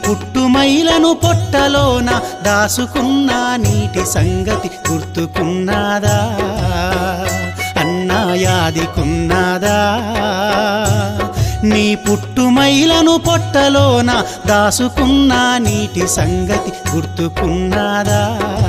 పుట్టుమైలను పొట్టలోన దాసుకున్న నీటి సంగతి గుర్తుకున్నాదా అన్నాయాదికున్నాదా నీ పుట్టుమైలను పొట్టలోన దాసుకున్న నీటి సంగతి గుర్తుకున్నాదా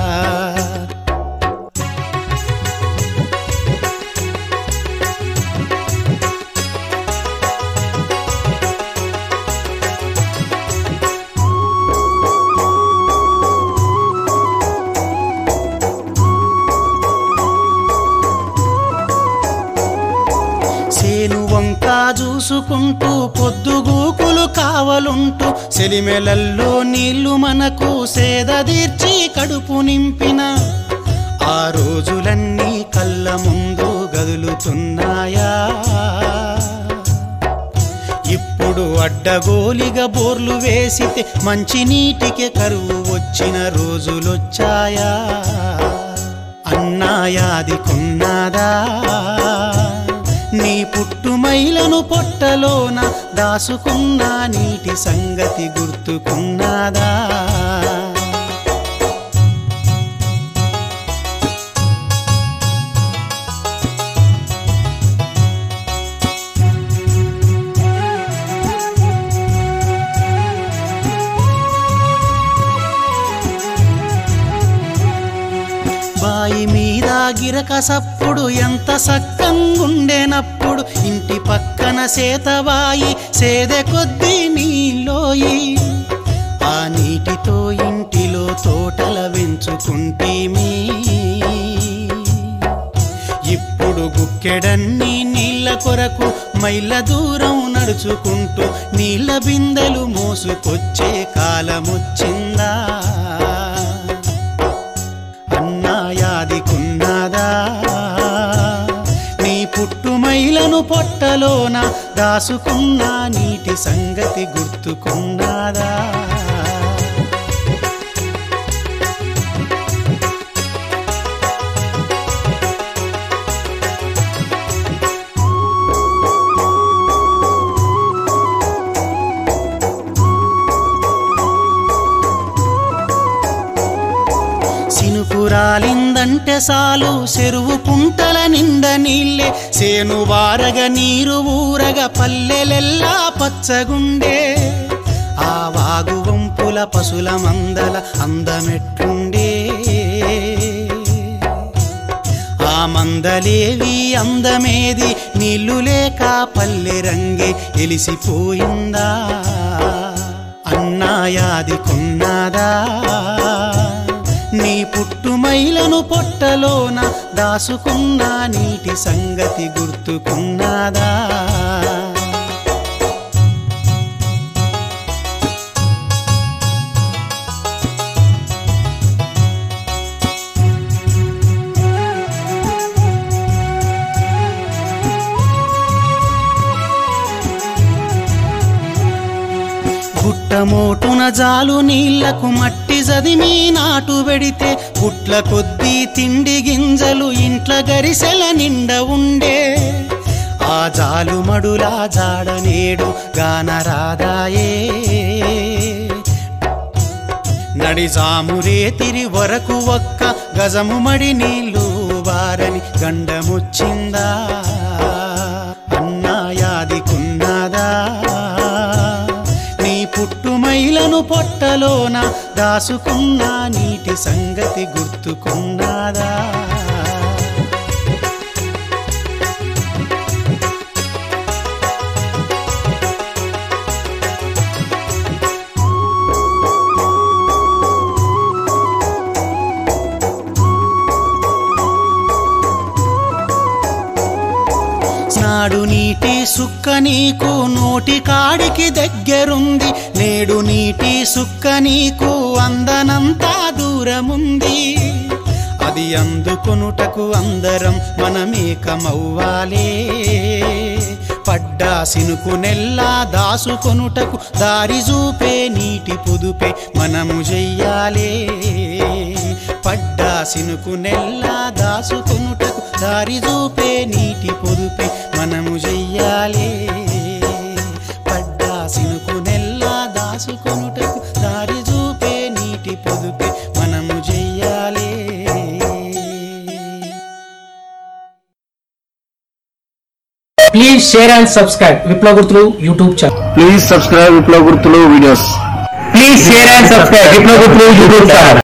సేను వంక చూసుకుంటూ పొద్దుగూకులు కావలుంటూ సెలిమెలల్లో నీళ్లు మనకు సేద తీర్చి కడుపు నింపిన ఆ రోజులన్నీ కళ్ళ ముందు గదులుతున్నాయా ఇప్పుడు అడ్డగోలిగా బోర్లు వేసితే మంచి నీటికి కరువు వచ్చిన రోజులొచ్చాయా అన్నాయాది కొన్నాదా నీ పుట్టుమైలను పొట్టలోన దాసుకున్న నీటి సంగతి గుర్తుకున్నాదా బాయి మీద గిరక సప్పుడు ఎంత సక్కంగుండేనప్పుడు ఇంటి పక్కన సేతబాయి సేదె కొద్దీ నీలోయి ఆ నీటితో ఇంటిలో తోటల వెంచుకుంటేమీ ఇప్పుడు గుక్కెడన్ని నీళ్ళ కొరకు మైళ్ళ దూరం నడుచుకుంటూ నీళ్ళ బిందెలు మోసుకొచ్చే కాలమొచ్చిందా అన్నాయాదికున్నాదా నీ పుట్టుమైలను పొట్టలోన దాసుకున్న నీటి సంగతి గుర్తుకున్నాదా సినుకురాలిందంటే సాలు చెరువు కుంటల నిండ నీళ్ళే సేను వారగ నీరు ఊరగ పల్లెలెల్లా పచ్చగుండే ఆ వాగు వంపుల పశుల మందల అందమెట్లుండే ఆ మందలేవి అందమేది నీళ్లు లేక పల్లె రంగే ఎలిసిపోయిందా అన్నాయాది కొన్నాదా నీ పుట్టుమైలను పొట్టలోన దాసుకున్న నీటి సంగతి గుర్తుకున్నాదా గుట్టమోటున జాలు నీళ్లకు మట్టి జదిమి నాటు వెడితే పుట్ల కొద్దీ తిండి గింజలు ఇంట్ల గరిసెల నిండ ఉండే ఆ జాలు మడులా జాడ నేడు గానరాదాయే నడిజామురేతిరి వరకు ఒక్క గజము మడి నీళ్ళు వారని గండమొచ్చిందా అన్నాయాదికున్నాదా నీ పుట్టుమైలను పొట్టలోన దాసుకున్న నీటి సంగతి గుర్తుకున్నాదా నాడు నీటి సుక్క నీకు నోటి కాడికి దగ్గరుంది నేడు నీటి సుక్క నీకు అందనంతా దూరముంది అది అందుకొనుటకు అందరం మనమేకమవ్వాలే పడ్డా సినుకు నెల్లా దాసుకొనుటకు దారి చూపే నీటి పొదుపే మనము చెయ్యాలే పడ్డా సినుకు నెల్లా దాసుకొనుటకు దారి చూపే నీటి పొదుపే మనము చెయ్యాలే పడ్డా సినుకు నెల్లా దాసుకొనుటకు please share and subscribe Viplava Gurthulu YouTube channel please subscribe Viplava Gurthulu videos please share and subscribe Viplava Gurthulu YouTube channel